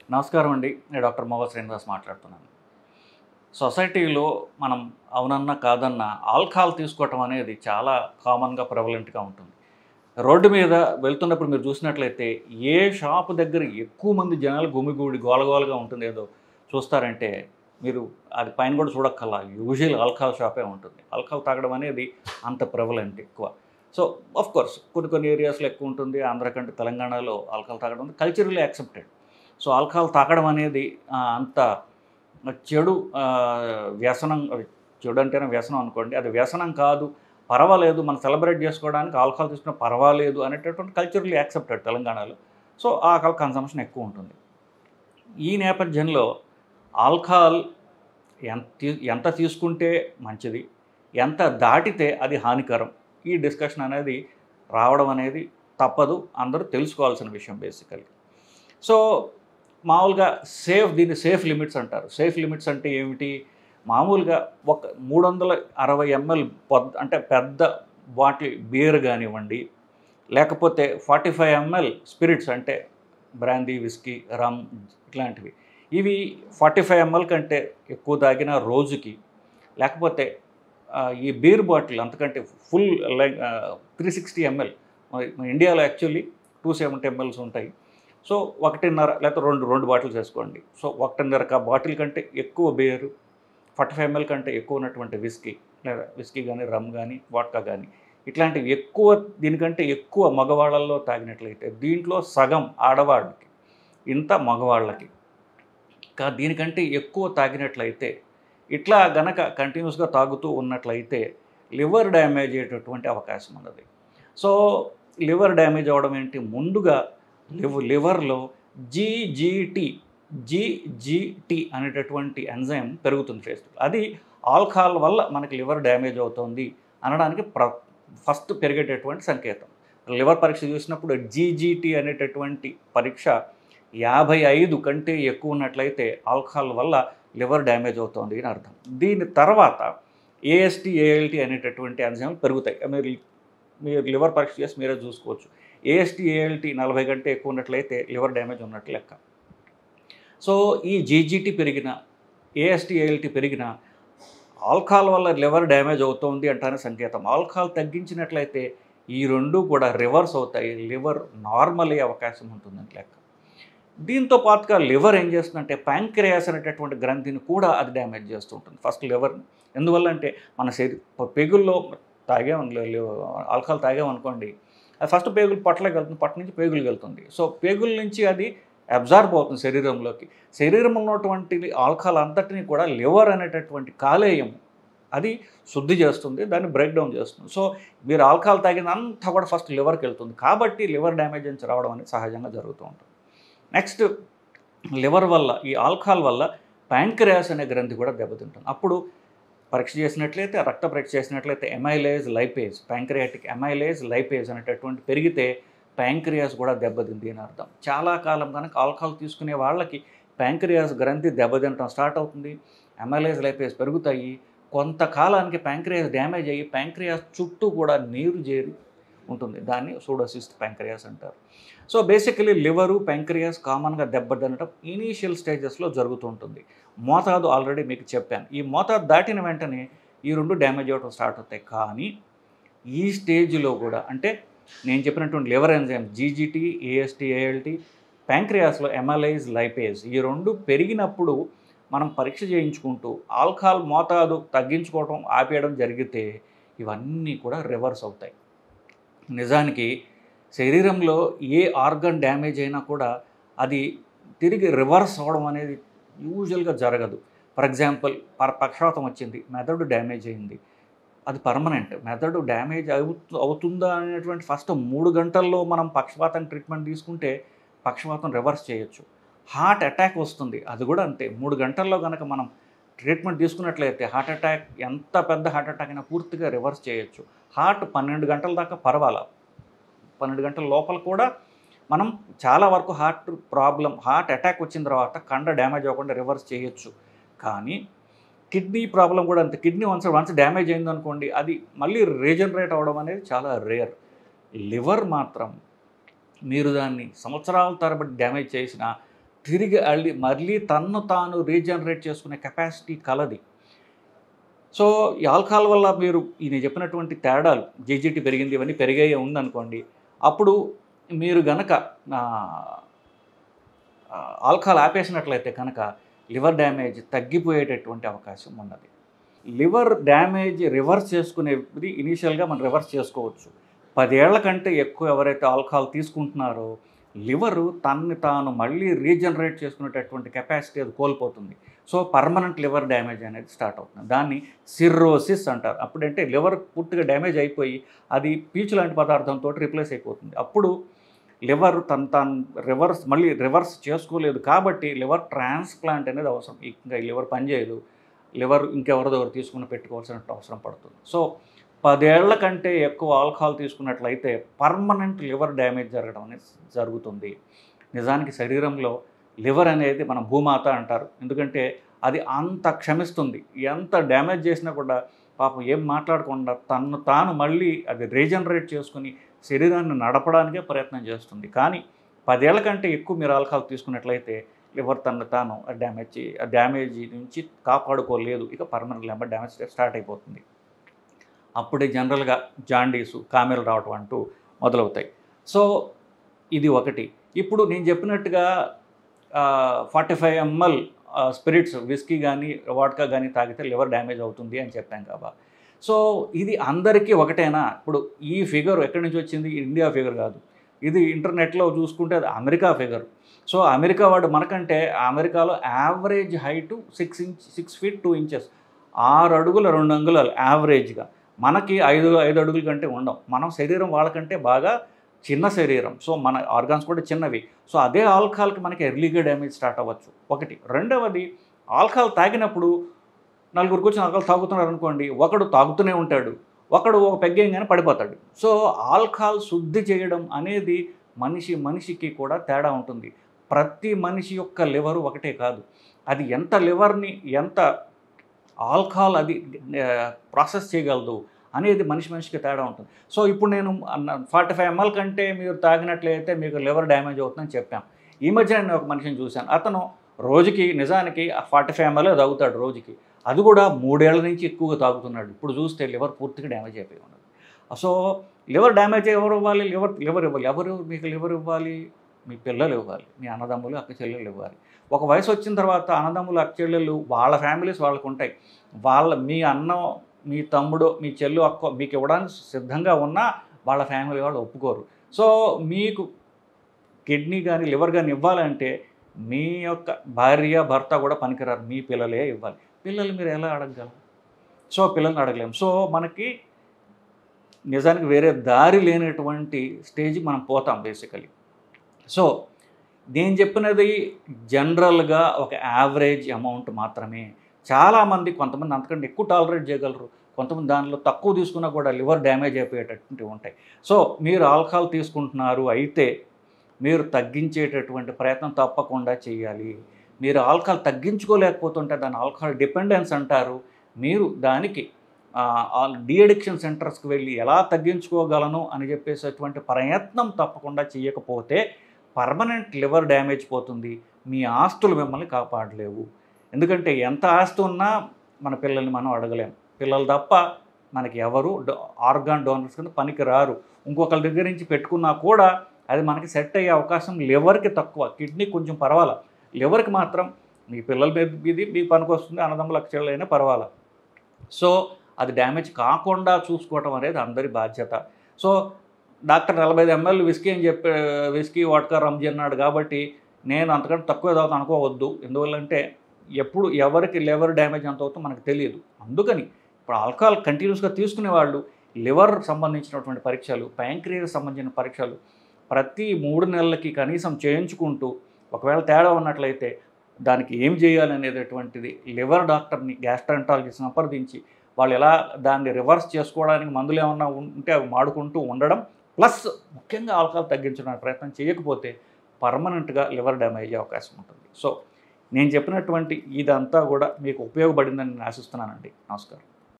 నమస్కారం అండి నేను డాక్టర్ మోహ శ్రీనివాస్ మాట్లాడుతున్నాను సొసైటీలో మనం అవునన్నా కాదన్నా ఆల్కహాల్ తీసుకోవటం అనేది చాలా కామన్గా ప్రెవలెంట్గా ఉంటుంది రోడ్డు మీద వెళ్తున్నప్పుడు మీరు చూసినట్లయితే ఏ షాప్ దగ్గర ఎక్కువ మంది జనాలు గుమిగూడి గోలగోలగా ఉంటుంది ఏదో చూస్తారంటే మీరు అది పైన కూడా చూడక్కల్లా యూజువల్ ఆల్కహాల్ షాపే ఉంటుంది ఆల్కహాల్ తాగడం అనేది అంత ప్రెవలెంట్ ఎక్కువ సో ఆఫ్ కోర్స్ కొన్ని కొన్ని ఏరియాస్లో ఎక్కువ ఉంటుంది ఆంధ్ర కంటే తెలంగాణలో ఆల్కహాల్ తాగడం కల్చరల్లీ యాక్సెప్టెడ్ సో ఆల్కహాల్ తాగడం అనేది ఆ, అంత చెడు ఆ, వ్యసనం అది చెడు అంటేనే వ్యసనం అనుకోండి అది వ్యసనం కాదు పర్వాలేదు మనం సెలబ్రేట్ చేసుకోవడానికి ఆల్కహాల్ తీసుకున్న పర్వాలేదు అనేటటువంటి కల్చరల్లీ యాక్సెప్టెడ్ తెలంగాణలో సో ఆల్కహాల్ కన్సంప్షన్ ఎక్కువ ఉంటుంది ఈ నేపథ్యంలో ఆల్కహాల్ ఎంత తీ- ఎంత తీసుకుంటే మంచిది ఎంత దాటితే అది హానికరం ఈ డిస్కషన్ అనేది రావడం అనేది తప్పదు అందరూ తెలుసుకోవాల్సిన విషయం బేసికలీ సో మామూలుగా సేఫ్ దీన్ని సేఫ్ లిమిట్స్ అంటారు సేఫ్ లిమిట్స్ అంటే ఏమిటి మామూలుగా ఒక మూడు వందల అరవై ఎంఎల్ అంటే పెద్ద బాటిల్ బీర్ కానివ్వండి లేకపోతే ఫార్టీ ఫైవ్ ఎంఎల్ స్పిరిట్స్ అంటే బ్రాందీ విస్కీ రమ్ ఇట్లాంటివి ఇవి ఫార్టీ ఫైవ్ ఎంఎల్ కంటే ఎక్కువ తాగిన రోజుకి లేకపోతే ఆ, ఈ బీర్ బాటిల్ అంతకంటే full like three sixty ML ఇండియాలో యాక్చువల్లీ టూ సెవెంటీ ఎంఎల్స్ ఉంటాయి సో ఒకటిన్నర లేకపోతే రెండు రెండు బాటిల్స్ వేసుకోండి సో ఒకటిన్నర కా బాటిల్ కంటే ఎక్కువ బీరు ఫార్టీ ఫైవ్ ఎంఎల్ కంటే ఎక్కువ ఉన్నటువంటి విస్కీ లేదా విస్కీ కానీ రమ్ కానీ వాట్కా కానీ ఇట్లాంటివి ఎక్కువ దీనికంటే ఎక్కువ మగవాళ్ళల్లో తాగినట్లయితే దీంట్లో సగం ఆడవాళ్ళకి ఇంత మగవాళ్ళకి కా దీనికంటే ఎక్కువ తాగినట్లయితే ఇట్లా గనక కంటిన్యూస్గా తాగుతూ ఉన్నట్లయితే లివర్ డ్యామేజ్ అయ్యేటటువంటి అవకాశం ఉన్నది సో లివర్ డ్యామేజ్ అవడం ఏంటి ముందుగా లివ్ లివర్లో జీజీటీ జీజీటీ అనేటటువంటి ఎంజైమ్ పెరుగుతుంది ఫేస్ అది ఆల్కహాల్ వల్ల మనకి లివర్ డ్యామేజ్ అవుతుంది అనడానికి ప్ర ఫస్ట్ పెరిగేటటువంటి సంకేతం లివర్ పరీక్ష చూసినప్పుడు జీజీటీ అనేటటువంటి పరీక్ష యాభై ఐదు కంటే ఎక్కువ ఉన్నట్లయితే ఆల్కహాల్ వల్ల లివర్ డ్యామేజ్ అవుతుంది అని అర్థం దీని తర్వాత ఏఎస్టీ ఏఎల్టీ అనేటటువంటి ఎంజైమ్లు పెరుగుతాయి మీరు మీరు లివర్ పరీక్ష చేసి మీరే చూసుకోవచ్చు ఏఎస్టీ ఏఎల్టీ నలభై కంటే ఎక్కువ ఉన్నట్లయితే లివర్ డ్యామేజ్ ఉన్నట్లు లెక్క సో ఈ జీజీటీ పెరిగిన ఏఎస్టీ ఏఎల్టీ పెరిగిన ఆల్కహాల్ వల్ల లివర్ డ్యామేజ్ అవుతోంది అంటానే సంకేతం ఆల్కహాల్ తగ్గించినట్లయితే ఈ రెండు కూడా రివర్స్ అవుతాయి లివర్ నార్మల్ అయ్యే అవకాశం ఉంటుందని లెక్క దీంతో పాటుగా లివర్ ఏం చేస్తుందంటే ప్యాంక్రియాస్ అనేటటువంటి గ్రంథిని కూడా అది డ్యామేజ్ చేస్తూ ఉంటుంది ఫస్ట్ లివర్ ఎందువల్ల అంటే మన శరీ పెగుల్లో తాగాం ఆల్కహాల్ తాగామనుకోండి అది ఫస్ట్ పేగులు పొట్టలోకి వెళ్తుంది పొట్ట నుంచి పేగులకు వెళ్తుంది సో పేగుల నుంచి అది అబ్జార్బ్ అవుతుంది శరీరంలోకి శరీరంలో ఉన్నటువంటి ఆల్కహాల్ అంతటిని కూడా లివర్ అనేటటువంటి కాలేయం అది శుద్ధి చేస్తుంది దాన్ని బ్రేక్ డౌన్ చేస్తుంది సో మీరు ఆల్కహాల్ తాగినంతా కూడా ఫస్ట్ లివర్కి వెళ్తుంది కాబట్టి లివర్ డ్యామేజ్ నుంచి రావడం అనేది సహజంగా జరుగుతూ ఉంటుంది నెక్స్ట్ లివర్ వల్ల ఈ ఆల్కహాల్ వల్ల ప్యాంక్రియాస్ అనే గ్రంథి కూడా దెబ్బతింటుంది అప్పుడు పరీక్ష చేసినట్లయితే రక్త పరీక్ష చేసినట్లయితే amylase lipase pancreatic amylase lipase అనేటటువంటి పెరిగితే ప్యాంక్రియాస్ కూడా దెబ్బతింది అని అర్థం చాలా కాలం కనుక ఆల్కహాల్ తీసుకునే వాళ్ళకి ప్యాంక్రియాస్ గ్రంథి దెబ్బతింటం స్టార్ట్ అవుతుంది ఎమైలేజ్ లైపేజ్ పెరుగుతాయి కొంతకాలానికి ప్యాంక్రియాస్ డ్యామేజ్ అయ్యి ప్యాంక్రియాస్ చుట్టూ కూడా నీరు చేరి ఉంటుంది దాన్ని సూడోసిస్ట్ ప్యాంక్రియాస్ అంటారు సో బేసికలీ లివరు ప్యాంక్రియాస్ కామన్గా దెబ్బతినటం ఇనీషియల్ స్టేజెస్లో జరుగుతూ ఉంటుంది మోతాదు ఆల్రెడీ మీకు చెప్పాను ఈ మోతాదు దాటిన వెంటనే ఈ రెండు డ్యామేజ్ అవ్వడం స్టార్ట్ అవుతాయి కానీ ఈ స్టేజ్లో కూడా అంటే నేను చెప్పినటువంటి liver enzyme GGT AST ALT ప్యాంక్రియాస్లో ఎమలైజ్ లైపేజ్ ఈ రెండు పెరిగినప్పుడు మనం పరీక్ష చేయించుకుంటూ ఆల్కహాల్ మోతాదు తగ్గించుకోవడం ఆపేయడం జరిగితే ఇవన్నీ కూడా రివర్స్ అవుతాయి నిజానికి శరీరంలో ఏ ఆర్గన్ డ్యామేజ్ అయినా కూడా అది తిరిగి రివర్స్ అవ్వడం అనేది యూజువల్గా జరగదు ఫర్ ఎగ్జాంపుల్ పర్ పక్షవాతం వచ్చింది మెదడు డ్యామేజ్ అయింది అది పర్మనెంట్ మెదడు డ్యామేజ్ అవుతు అవుతుందా అనేటువంటి ఫస్ట్ మూడు గంటల్లో మనం పక్షపాతం ట్రీట్మెంట్ తీసుకుంటే పక్షపాతం రివర్స్ చేయొచ్చు హార్ట్ అటాక్ వస్తుంది అది కూడా అంతే మూడు గంటల్లో కనుక మనం ట్రీట్మెంట్ తీసుకున్నట్లయితే హార్ట్ అటాక్ ఎంత పెద్ద హార్ట్ అటాక్ అయినా పూర్తిగా రివర్స్ చేయొచ్చు హార్ట్ పన్నెండు గంటల దాకా పర్వాలా పన్నెండు గంటల లోపల కూడా మనం చాలా వరకు హార్ట్ ప్రాబ్లం హార్ట్ అటాక్ వచ్చిన తర్వాత కండ డ్యామేజ్ అవ్వకుండా రివర్స్ చేయొచ్చు కానీ కిడ్నీ ప్రాబ్లం కూడా అంతే కిడ్నీ వన్స్ వన్స్ డ్యామేజ్ అయిందనుకోండి అది మళ్ళీ రీజనరేట్ అవ్వడం అనేది చాలా రేర్ లివర్ మాత్రం మీరు దాన్ని సంవత్సరాల తరబడి డ్యామేజ్ చేసిన తిరిగి అల్లి మళ్ళీ తన్ను తాను రీజనరేట్ చేసుకునే కెపాసిటీ కలది సో ఈ ఆల్కహాల్ వల్ల మీరు ఈ నేను చెప్పినటువంటి తేడాలు జీజీటీ పెరిగింది ఇవన్నీ పెరిగాయి ఉందనుకోండి అప్పుడు మీరు గనక ఆ, ఆ, ఆల్కహాల్ ఆపేసినట్లయితే కనుక లివర్ డ్యామేజ్ తగ్గిపోయేటటువంటి అవకాశం ఉన్నది లివర్ డ్యామేజ్ రివర్స్ చేసుకునేది ఇనీషియల్గా మనం రివర్స్ చేసుకోవచ్చు పదేళ్ల కంటే ఎక్కువ ఎవరైతే ఆల్కహాల్ తీసుకుంటున్నారో లివరు తన్ని తాను మళ్ళీ రీజనరేట్ చేసుకునేటటువంటి కెపాసిటీ అది కోల్పోతుంది సో పర్మనెంట్ లివర్ డ్యామేజ్ అనేది స్టార్ట్ అవుతుంది దాన్ని సిర్రోసిస్ అంటారు అప్పుడంటే లివర్ పూర్తిగా డ్యామేజ్ అయిపోయి అది పీచు లాంటి పదార్థంతో రిప్లేస్ అయిపోతుంది అప్పుడు లివర్ తను తాను రివర్స్ మళ్ళీ రివర్స్ చేసుకోలేదు కాబట్టి లివర్ ట్రాన్స్ప్లాంట్ అనేది అవసరం ఇంకా ఈ లివర్ పనిచేయదు లివర్ ఇంకెవరి దగ్గర తీసుకుని పెట్టుకోవాల్సిన అవసరం పడుతుంది సో పదేళ్ల కంటే ఎక్కువ ఆల్కహాల్ తీసుకున్నట్లయితే పర్మనెంట్ లివర్ డ్యామేజ్ జరగడం అనేది జరుగుతుంది నిజానికి శరీరంలో లివర్ అనేది మన భూమాత అంటారు ఎందుకంటే అది అంత క్షమిస్తుంది ఎంత డ్యామేజ్ చేసినా కూడా పాపం ఏం మాట్లాడకుండా తను తాను మళ్ళీ అది రీజనరేట్ చేసుకుని శరీరాన్ని నడపడానికే ప్రయత్నం చేస్తుంది కానీ పదేళ్ల కంటే ఎక్కువ మీరు ఆల్కహాల్ తీసుకున్నట్లయితే లివర్ తను తాను డ్యామేజ్ ఆ డ్యామేజ్ నుంచి కాపాడుకోలేదు ఇక పర్మనెంట్ లివర్ డ్యామేజ్ స్టార్ట్ అయిపోతుంది అప్పుడే జనరల్గా జాండీసు కామెలు రావటం అంటూ మొదలవుతాయి సో ఇది ఒకటి ఇప్పుడు నేను చెప్పినట్టుగా forty five ML spirits whisky కానీ వాడ్కా కానీ తాగితే లివర్ డ్యామేజ్ అవుతుంది అని చెప్పాం కాబా సో ఇది అందరికీ ఒకటేనా ఇప్పుడు ఈ ఫిగర్ ఎక్కడి నుంచి వచ్చింది ఇండియా ఫిగర్ కాదు ఇది ఇంటర్నెట్లో చూసుకుంటే అది అమెరికా ఫిగర్ సో అమెరికా వాడు మనకంటే అమెరికాలో average height six inch six feet two inches ఆరు అడుగుల రెండు అంగుళాలు యావరేజ్గా మనకి ఐదు ఐదు అడుగుల కంటే ఉండం మనం శరీరం వాళ్ళకంటే బాగా చిన్న శరీరం సో మన ఆర్గాన్స్ కూడా చిన్నవి సో అదే ఆల్కహాల్కి మనకి ఎర్లీగా డ్యామేజ్ స్టార్ట్ అవ్వచ్చు ఒకటి రెండవది ఆల్కహాల్ తాగినప్పుడు నలుగురు కూర్చొని ఆల్కహాల్ తాగుతున్నారు అనుకోండి ఒకడు తాగుతూనే ఉంటాడు ఒకడు ఒక పెగ్గేయంగానే పడిపోతాడు సో ఆల్కహాల్ శుద్ధి చేయడం అనేది మనిషి మనిషికి కూడా తేడా ఉంటుంది ప్రతి మనిషి యొక్క లివరు ఒకటే కాదు అది ఎంత లివర్ని ఎంత ఆల్కహాల్ అది ప్రాసెస్ చేయగలదు అనేది మనిషి మనిషికి తేడా ఉంటుంది సో ఇప్పుడు నేను ఫార్టీ ఫైవ్ ఎంఎల్ కంటే మీరు తాగినట్లయితే మీకు లివర్ డ్యామేజ్ అవుతుందని చెప్పాం ఈ మధ్య నేను ఒక మనిషిని చూశాను అతను రోజుకి నిజానికి ఫార్టీ ఫైవ్ ఎంఎల్ తాగుతాడు రోజుకి అది కూడా మూడేళ్ల నుంచి ఎక్కువగా తాగుతున్నాడు ఇప్పుడు చూస్తే లివర్ పూర్తిగా డ్యామేజ్ అయిపోయి ఉన్నది సో లివర్ డ్యామేజ్ ఎవరు ఇవ్వాలి లివర్ లివర్ ఇవ్వాలి ఎవరు మీకు లివర్ ఇవ్వాలి మీ పిల్లలు ఇవ్వాలి మీ అన్నదమ్ములు అక్క చెల్లెలు ఇవ్వాలి ఒక వయసు వచ్చిన తర్వాత అన్నదమ్ములు అక్క చెల్లెళ్ళు వాళ్ళ ఫ్యామిలీస్ వాళ్ళకు ఉంటాయి వాళ్ళ మీ అన్న మీ తమ్ముడు మీ చెల్లు అక్క మీకు ఇవ్వడానికి సిద్ధంగా ఉన్నా వాళ్ళ ఫ్యామిలీ వాళ్ళు ఒప్పుకోరు సో మీకు కిడ్నీ కానీ లివర్ కానీ ఇవ్వాలంటే మీ యొక్క భార్య భర్త కూడా పనికిరారు మీ పిల్లలే ఇవ్వాలి పిల్లలు మీరు ఎలా అడగగలరు సో పిల్లల్ని అడగలేము సో మనకి నిజానికి వేరే దారి లేనటువంటి స్టేజ్కి మనం పోతాం బేసికలీ సో నేను చెప్పినది జనరల్గా ఒక యావరేజ్ అమౌంట్ మాత్రమే చాలామంది కొంతమంది అంతకంటే ఎక్కువ టాలరేట్ చేయగలరు కొంతమంది దానిలో తక్కువ తీసుకున్నా కూడా లివర్ డ్యామేజ్ అయిపోయేటటువంటివి ఉంటాయి సో మీరు ఆల్కహాల్ తీసుకుంటున్నారు అయితే మీరు తగ్గించేటటువంటి ప్రయత్నం తప్పకుండా చేయాలి మీరు ఆల్కహాల్ తగ్గించుకోలేకపోతుంటే దాని ఆల్కహాల్ డిపెండెన్స్ అంటారు మీరు దానికి డీ అడిక్షన్ సెంటర్స్కి వెళ్ళి ఎలా తగ్గించుకోగలను అని చెప్పేసేటువంటి ప్రయత్నం తప్పకుండా చేయకపోతే పర్మనెంట్ లివర్ డ్యామేజ్ పోతుంది మీ ఆస్తులు మిమ్మల్ని కాపాడలేవు ఎందుకంటే ఎంత ఆస్తి ఉన్నా మన పిల్లల్ని మనం అడగలేం పిల్లలు తప్ప మనకి ఎవరు ఆర్గాన్ డోనర్స్ కింద పనికి రారు ఇంకొకరి దగ్గర నుంచి పెట్టుకున్నా కూడా అది మనకి సెట్ అయ్యే అవకాశం లివర్కి తక్కువ కిడ్నీ కొంచెం పర్వాలా లివర్కి మాత్రం మీ పిల్లల మీద ఇది మీకు పనికి వస్తుంది అన్నదమ్ముల అక్షరాలైనా పర్వాలా సో అది డ్యామేజ్ కాకుండా చూసుకోవటం అనేది అందరి బాధ్యత సో డాక్టర్ నలభై ఐదు ఎంఎల్ విస్కీ అని చెప్పి విస్కీ వాట్కా రంజీ అన్నాడు కాబట్టి నేను అంతకంటే తక్కువ తాగుతాను అనుకోవద్దు ఎందువల్లంటే ఎప్పుడు ఎవరికి లివర్ డ్యామేజ్ ఎంత అవుతుందో మనకు తెలియదు అందుకని ఇప్పుడు ఆల్కహాల్ కంటిన్యూస్గా తీసుకునే వాళ్ళు లివర్ సంబంధించినటువంటి పరీక్షలు ప్యాంక్రియస్ సంబంధించిన పరీక్షలు ప్రతి మూడు నెలలకి కనీసం చేయించుకుంటూ ఒకవేళ తేడా ఉన్నట్లయితే దానికి ఏం చేయాలి అనేటటువంటిది లివర్ డాక్టర్ని గ్యాస్ట్రంటాలజీ సంప్రదించి వాళ్ళు ఎలా దాన్ని రివర్స్ చేసుకోవడానికి మందులు ఏమన్నా ఉంటే అవి మాడుకుంటూ ఉండడం ప్లస్ ముఖ్యంగా ఆల్కహాల్ తగ్గించడానికి ప్రయత్నం చేయకపోతే పర్మనెంట్గా లివర్ డ్యామేజ్ అయ్యే అవకాశం ఉంటుంది సో నేను చెప్పినటువంటి ఇదంతా కూడా మీకు ఉపయోగపడిందని నేను ఆశిస్తున్నానండి నమస్కారం